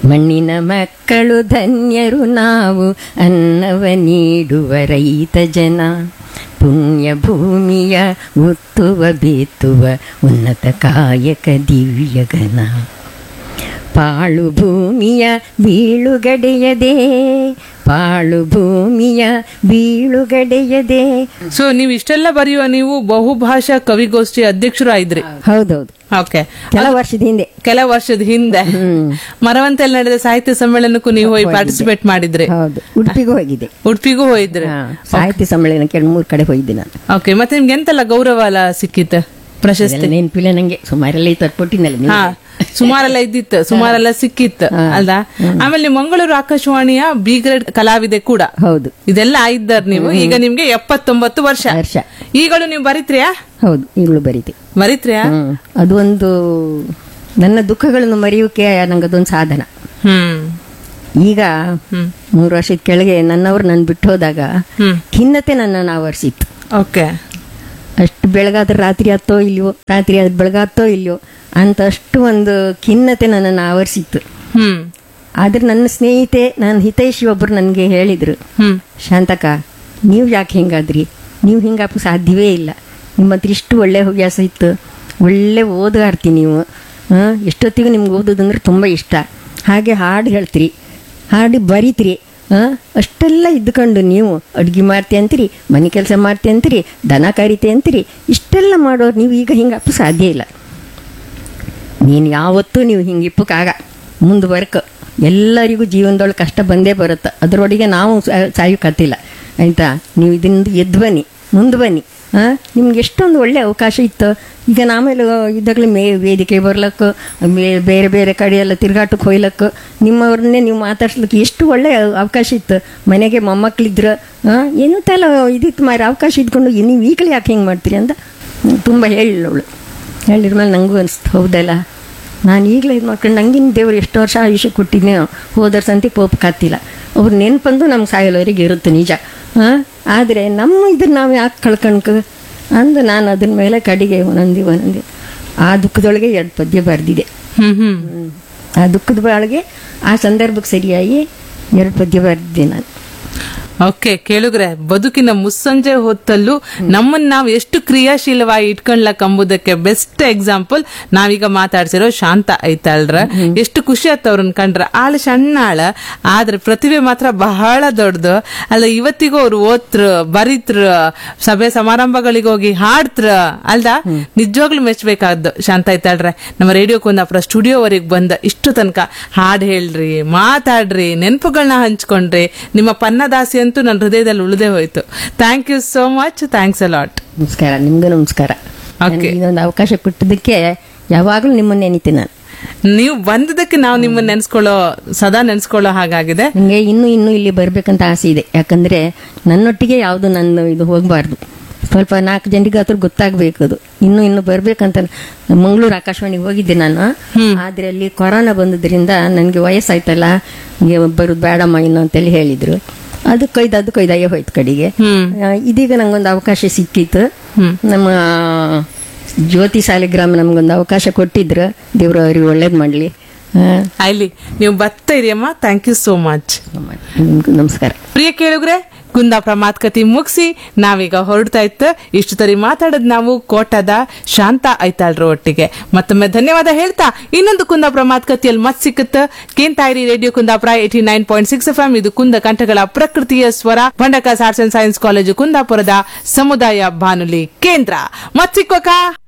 ಮಣ್ಣಿನ ಮಕ್ಕಳು ಧನ್ಯರು ನಾವು ಅನ್ನವ ನೀಡುವ ರೈತ ಜನ ಪುಣ್ಯ ಭೂಮಿಯ ಉತ್ತುವ ಬೇತುವ ಉನ್ನತ ಕಾಯಕ ದಿವ್ಯಗನ ಪಾಳು ಭೂಮಿಯ ಬೀಳುಗಡೆಯದೆ ಪಾಳು ಭೂಮಿಯ ಬೀಳುಗಡೆಯದೆ ಸೊ ನೀವು ಇಷ್ಟೆಲ್ಲ ಬರೆಯುವ ನೀವು ಬಹುಭಾಷಾ ಕವಿಗೋಷ್ಠಿ ಅಧ್ಯಕ್ಷರು ಆಯ್ದ್ರಿ ಹೌದೌದು ಓಕೆ ಕೆಲ ವರ್ಷದ ಹಿಂದೆ ಕೆಲ ವರ್ಷದ ಹಿಂದೆ ಮರವಂತೆಯಲ್ಲಿ ನಡೆದ ಸಾಹಿತ್ಯ ಸಮ್ಮೇಳನಕ್ಕೂ ನೀವು ಹೋಗಿ ಪಾರ್ಟಿಸಿಪೇಟ್ ಮಾಡಿದ್ರಿ ಹೌದು ಉಡುಪಿಗೂ ಹೋಗಿದ್ದೆ ಉಡುಪಿಗೂ ಹೋಗಿದ್ರಿ ಹಾ, ಸಾಹಿತ್ಯ ಸಮ್ಮೇಳನಕ್ಕೆ ಎರಡು ಮೂರು ಕಡೆ ಹೋಗಿದ್ದೆ ನಾನು ಓಕೆ ಮತ್ತೆ ನಿಮ್ಗೆ ಎಂತೆಲ್ಲ ಗೌರವ ಎಲ್ಲ ಸಿಕ್ಕಿತ್ತು ಪ್ರಶಸ್ತಿ ಅದೆಲ್ಲ ನೆನಪಿಲ್ಲ ನಂಗೆ ಸುಮಾರೆಲ್ಲ ಈ ತಟ್ಪಟ್ಟಿನಲ್ಲ ನೀವು. ಹಾ ಸುಮಾರೆಲ್ಲ ಇದ್ದಿತ್ತು ಸುಮಾರೆಲ್ಲ ಸಿಕ್ಕಿತ್ತು ಅಲ್ದಾ ಆಮೇಲೆ ನೀವು ಮಂಗಳೂರು ಆಕಾಶವಾಣಿಯ ಬಿ ಗ್ರೇಡ್ ಕಲಾವಿದೆ ಕೂಡ ಹೌದು ಇದೆಲ್ಲ ಇದ್ದಾರ ನೀವು ಈಗ ನಿಮ್ಗೆ ಎಪ್ಪತ್ತೊಂಬತ್ತು ವರ್ಷ ವರ್ಷ ಈಗಳು ನೀವು ಬರಿತ್ರಿಯಾ ಹೌದು ಈಗಲೂ ಬರೀತೆ ಬರಿತ್ರಿಯಾ ಹ್ಮ್ ಅದು ಒಂದು ನನ್ನ ದುಃಖಗಳನ್ನು ಮರೆಯೋಕೆ ನಂಗೆ ಅದೊಂದು ಸಾಧನ ಹ್ಮ್ ಈಗ ಹ್ಮ್ ಮೂರು ವರ್ಷದ ಕೆಳಗೆ ನನ್ನವರು ನನ್ನ ಬಿಟ್ಟು ಹೋದಾಗ ಹ್ಮ್ ಖಿನ್ನತೆ ನನ್ನನ್ನು ಆವರಿಸಿತ್ತು ಓಕೆ ಅಷ್ಟು ಬೆಳಗಾದ್ರೆ ರಾತ್ರಿ ಹತ್ತೋ ಇಲ್ವೋ ರಾತ್ರಿ ಅದು ಬೆಳಗಾತ್ತೋ ಇಲ್ವೋ ಅಂತ ಅಷ್ಟು ಒಂದು ಖಿನ್ನತೆ ನನ್ನನ್ನು ಆವರಿಸಿತ್ತು ಹ್ಮ್ ಆದ್ರೆ ನನ್ನ ಸ್ನೇಹಿತೆ ನನ್ನ ಹಿತೈಷಿ ಒಬ್ಬರು ನನಗೆ ಹೇಳಿದರು ಹ್ಮ್ ಶಾಂತಕ ನೀವು ಯಾಕೆ ಹಿಂಗಾದ್ರಿ ನೀವು ಹಿಂಗಾಪ ಸಾಧ್ಯವೇ ಇಲ್ಲ ನಿಮ್ಮ ಹತ್ರ ಇಷ್ಟು ಒಳ್ಳೆ ಹವ್ಯಾಸ ಇತ್ತು ಒಳ್ಳೆ ಓದುಗಾರ್ತಿ ನೀವು ಆ, ಎಷ್ಟೊತ್ತಿಗೂ ನಿಮ್ಗೆ ಓದೋದಂದ್ರೆ ತುಂಬ ಇಷ್ಟ ಹಾಗೆ ಹಾಡು ಹೇಳ್ತೀರಿ ಹಾಡು ಬರೀತೀರಿ ಆ, ಅಷ್ಟೆಲ್ಲ ಇದ್ಕೊಂಡು ನೀವು ಅಡುಗೆ ಮಾಡ್ತಿ ಅಂತೀರಿ ಮನೆ ಕೆಲಸ ಮಾಡ್ತಿ ಅಂತೀರಿ ದನ ಕರಿತೆ ಅಂತೀರಿ ಇಷ್ಟೆಲ್ಲ ಮಾಡೋರು ನೀವು ಈಗ ಹಿಂಗಪ್ಪ ಸಾಧ್ಯ ಇಲ್ಲ ನೀನು ಯಾವತ್ತೂ ನೀವು ಹಿಂಗೆ ಇಪ್ಪಕ್ಕಾಗ ಮುಂದುವರ್ಕ ಎಲ್ಲರಿಗೂ ಜೀವನದೊಳಗೆ ಕಷ್ಟ ಬಂದೇ ಬರುತ್ತೆ ಅದರೊಳಗೆ ನಾವು ಸಾ- ಸಾಯೋಕತ್ತಿಲ್ಲ ಆಯಿತಾ ನೀವು ಇದರಿಂದ ಎದ್ದು ಬನ್ನಿ ಮುಂದೆ ಬನ್ನಿ ಹಾಂ ನಿಮ್ಗೆ ಎಷ್ಟೊಂದು ಒಳ್ಳೆ ಅವಕಾಶ ಇತ್ತು ಈಗ ನಾಮೇಲೆ ಇದ್ದಾಗಲೇ ಮೇ ವೇದಿಕೆ ಬರ್ಲಕ್ಕೆ ಮೇ- ಬೇರೆ ಬೇರೆ ಕಡೆ ಎಲ್ಲ ತಿರ್ಗಾಟಕ್ಕೆ ಹೋಯ್ಲಕ್ಕೆ ನಿಮ್ಮವ್ರನ್ನೇ ನೀವು ಮಾತಾಡ್ಸ್ಲಿಕ್ಕೆ ಎಷ್ಟು ಒಳ್ಳೆ ಅವಕಾಶ ಇತ್ತು ಮನೆಗೆ ಮೊಮ್ಮಕ್ಳಿದ್ರು ಹಾಂ ಏನೂ ತಲ ಇದಿತ್ತು ಮಾರಿ ಅವಕಾಶ ಇದ್ಕೊಂಡು ನೀವು ಈಗಲೇ ಯಾಕೆ ಹಿಂಗೆ ಮಾಡ್ತೀರಿ ಅಂತ ತುಂಬ ಹೇಳಿಲ್ಲವಳು ಹೇಳಿದ್ಮೇಲೆ ನನಗೂ ಅನಿಸ್ತು ಹೌದಲ್ಲ ನಾನು ಈಗಲೇ ಇದು ಮಾಡ್ಕೊಂಡು ನಂಗಿನ ದೇವ್ರು ಎಷ್ಟು ವರ್ಷ ಆಯುಷ್ಯ ಕೊಟ್ಟಿದ್ನೆ ಹೋದರ ಸಂತಿ ಪೋಪ್ ಕಾತಿಲ್ಲ ಅವ್ರ ನೆನ್ಪಂದು ನಮ್ಗೆ ಸಾಯಲವರೆಗೆ ಇರುತ್ತೆ ನಿಜ ಹಾಂ ಆದರೆ ನಮ್ಮ ಇದನ್ನ ನಾವು ಯಾಕೆ ಕಳ್ಕಣ್ಕ ಅಂದು ನಾನು ಅದ್ರ ಮೇಲೆ ಕಡೆಗೆ ಒಂದೊಂದಿ ಒಂದೊಂದಿ ಆ ದುಃಖದೊಳಗೆ ಎರಡು ಪದ್ಯ ಬರೆದಿದೆ ಹ್ಮ್ ಹ್ಮ್ ಆ ದುಃಖದ ಬಾಳಿಗೆ ಆ ಸಂದರ್ಭಕ್ಕೆ ಸರಿಯಾಗಿ ಎರಡು ಪದ್ಯ ಬರೆದಿದ್ದೆ ನಾನು ಓಕೆ ಕೇಳುಗ್ರೆ ಬದುಕಿನ ಮುಸ್ಸಂಜೆ ಹೊತ್ತಲ್ಲೂ ನಮ್ಮನ್ನ ನಾವು ಎಷ್ಟು ಕ್ರಿಯಾಶೀಲವಾಗಿ ಇಟ್ಕೊಂಡ್ಲಕ್ ಎಂಬುದಕ್ಕೆ ಬೆಸ್ಟ್ ಎಕ್ಸಾಂಪಲ್ ನಾವೀಗ ಮಾತಾಡ್ಸಿರೋ ಶಾಂತ ಐತಲ್ರ ಎಷ್ಟು ಖುಷಿ ಆತ ಅವ್ರನ್ನ ಕಂಡ್ರ ಆಳ ಸಣ್ಣ ಆಳ ಆದ್ರೆ ಪ್ರತಿಭೆ ಮಾತ್ರ ಬಹಳ ದೊಡ್ಡದು ಅಲ್ಲ ಇವತ್ತಿಗೂ ಅವ್ರು ಓದ್ರ ಬರಿತ್ರ ಸಭೆ ಸಮಾರಂಭಗಳಿಗೆ ಹೋಗಿ ಹಾಡ್ತ್ರ ಅಲ್ದ ನಿಜವಾಗ್ಲೂ ಮೆಚ್ಚಬೇಕಾದ್ದು ಶಾಂತ ಐತಾಳ್ರೆ ನಮ್ಮ ರೇಡಿಯೋ ಕುಂದಾಪುರ ಸ್ಟುಡಿಯೋವರೆಗೆ ಬಂದ ಇಷ್ಟು ತನಕ ಹಾಡ್ ಹೇಳ್ರಿ ಮಾತಾಡ್ರಿ ನೆನಪುಗಳನ್ನ ಹಂಚ್ಕೊಂಡ್ರಿ ನಿಮ್ಮ ಪನ್ನದಾಸಿ ಅಂತೂ ನನ್ನ ಹೃದಯದಲ್ಲಿ ಉಳಿದೇ ಹೋಯ್ತು thank you so much thanks a lot ನಮಸ್ಕಾರ ನಿಮಗೂ ನಮಸ್ಕಾರ Okay. ನನಗೆ ಇದೊಂದು ಅವಕಾಶ ಕೊಟ್ಟಿದ್ದಕ್ಕೆ ಯಾವಾಗಲೂ ನಿಮ್ಮನ್ನು ನೆನಿತೀನಿ ನಾನು ನೀವು ಬಂದದಕ್ಕೆ ನಾವು ನಿಮ್ಮನ್ನ ನೆನ್ಸ್ಕೊಳ್ಳೋ ಸದಾ ನೆನ್ಸ್ಕೊಳ್ಳೋ ಹಾಗಾಗಿದೆ ನನಗೆ ಇನ್ನೂ ಇನ್ನೂ ಇಲ್ಲಿ ಬರಬೇಕಂತ ಆಸೆ ಇದೆ ಯಾಕಂದರೆ ನನ್ನೊಟ್ಟಿಗೆ ಯಾವುದು ನನ್ನ ಇದು ಹೋಗಬಾರ್ದು ಸ್ವಲ್ಪ ನಾಲ್ಕು ಜನರಿಗೆ ಹತ್ರ ಗೊತ್ತಾಗಬೇಕು ಅದು ಇನ್ನೂ ಇನ್ನು ಬರಬೇಕಂತ ಮಂಗಳೂರು ಆಕಾಶವಾಣಿಗೆ ಹೋಗಿದ್ದೆ ನಾನು ಆದರೆ ಅಲ್ಲಿ ಕೊರೋನಾ ಬಂದದ್ರಿಂದ ನನಗೆ ವಯಸ್ಸಾಯ್ತಲ್ಲ ಹಿಂಗೆ ಬರೋದು ಬೇಡಮ್ಮ ಇನ್ನು ಅಂತೇಳಿ ಹೇಳಿದರು ಅದು ಕೊಯ್ದು ಅದು ಕೊಯ್ದಾಗೆ ಹೋಯ್ತು ಕಡೆಗೆ ಹ್ಮ್ ಆ, ಇದೀಗ ನಂಗೊಂದು ಅವಕಾಶ ಸಿಕ್ಕಿತ್ತು ಹ್ಮ್. ನಮ್ಮ ಜ್ಯೋತಿ ಸಾಲಿಗ್ರಾಮ ನಮಗೊಂದು ಅವಕಾಶ ಕೊಟ್ಟಿದ್ರು ದೇವರು ಅವ್ರಿಗೆ ಒಳ್ಳೇದು ಮಾಡಲಿ ಅಲ್ಲಿ ನೀವು ಬರ್ತಾ ಇರಿ ಅಮ್ಮ ಥ್ಯಾಂಕ್ ಯು ಸೋ ಮಚ್ ನಿಮ್ಗೂ ನಮಸ್ಕಾರ ಪ್ರಿಯ ಕೇಳುಗ್ರೆ ಕುಂದಾಪುರ ಮಾತುಕತೆ ಮುಗಿಸಿ ನಾವೀಗ ಹೊರಡ್ತಾ ಇತ್ತು ಇಷ್ಟು ತರಿ ಮಾತಾಡದ್ ನಾವು ಕೋಟದ ಶಾಂತ ಐತಾಳ್ರ ಒಟ್ಟಿಗೆ ಮತ್ತೊಮ್ಮೆ ಧನ್ಯವಾದ ಹೇಳ್ತಾ ಇನ್ನೊಂದು ಕುಂದಾಪುರ ಮಾತುಕತೆಯಲ್ಲಿ ಮತ್ ಸಿಕ್ಕುತ್ತ ಕೇಂತಾಯಿರಿ radio Kundapura eighty nine point six F ಇದು ಕುಂದ ಕಂಠಗಳ ಪ್ರಕೃತಿಯ ಸ್ವರ Bhandarkars arts and science college ಕುಂದಾಪುರದ ಸಮುದಾಯ ಬಾನುಲಿ ಕೇಂದ್ರ ಮತ್ ಸಿಕ್ಕೋಕ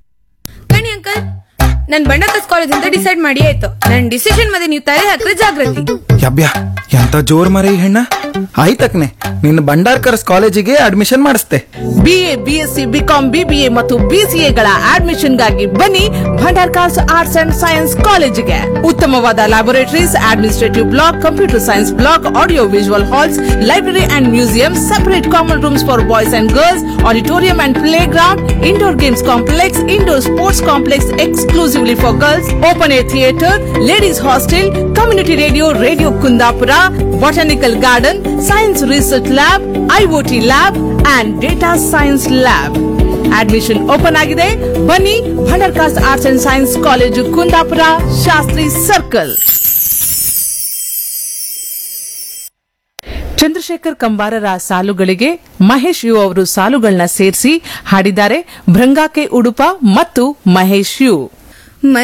ಕಣಿ ಅಂಕಲ್ ನನ್ ಬಂಡಕಸ್ ಕಾಲೇಜ್ ಅಂತ ಡಿಸೈಡ್ ಮಾಡಿ ಆಯ್ತು ನನ್ ಡಿಸಿಷನ್ ಮತ್ತೆ ನೀವು ತಲೆ ಹಾಕ್ರೆ ಜಾಗೃತಿ ಯಬ್ಯಾ ಎಂತ ಜೋರ್ ಮರ ಈ ಹೆಣ್ಣ ಆಯ್ತಕ್ನೆ ನಿನ್ನ ಭಂಡಾರ್ಕರ್ಸ್ ಕಾಲೇಜಿಗೆ ಅಡ್ಮಿಷನ್ ಮಾಡಿಸ್ತೆ ಬಿಎ ಬಿಎಸ್ಸಿ ಬಿಕಾಂ ಬಿಬಿಎ ಮತ್ತು ಬಿಸಿಎಗಳ ಅಡ್ಮಿಷನ್ಗಾಗಿ ಬನ್ನಿ ಭಂಡಾರ್ಕಾಸ್ ಆರ್ಟ್ಸ್ ಅಂಡ್ ಸೈನ್ಸ್ ಕಾಲೇಜಿಗೆ ಉತ್ತಮವಾದ laboratories administrative block computer science block audio visual halls library and museum separate common rooms for boys and girls auditorium and play ground indoor games complex indoor sports complex exclusively for girls open air theatre ladies hostel community radio radio Kundapura botanical garden science research lab IOT lab and data science lab admission open ಆಗಿದೆ ಬನ್ನಿ Bhandarkars arts and science college Kundapura Shastri circle Chandrashekhar ಕಂಬಾರರ ಸಾಲುಗಳಿಗೆ Mahesh U ಅವರು ಸಾಲುಗಳನ್ನ ಸೇರಿಸಿ ಹಾಡಿದ್ದಾರೆ ಭೃಂಗಾಕೆ ಉಡುಪ ಮತ್ತು Mahesh you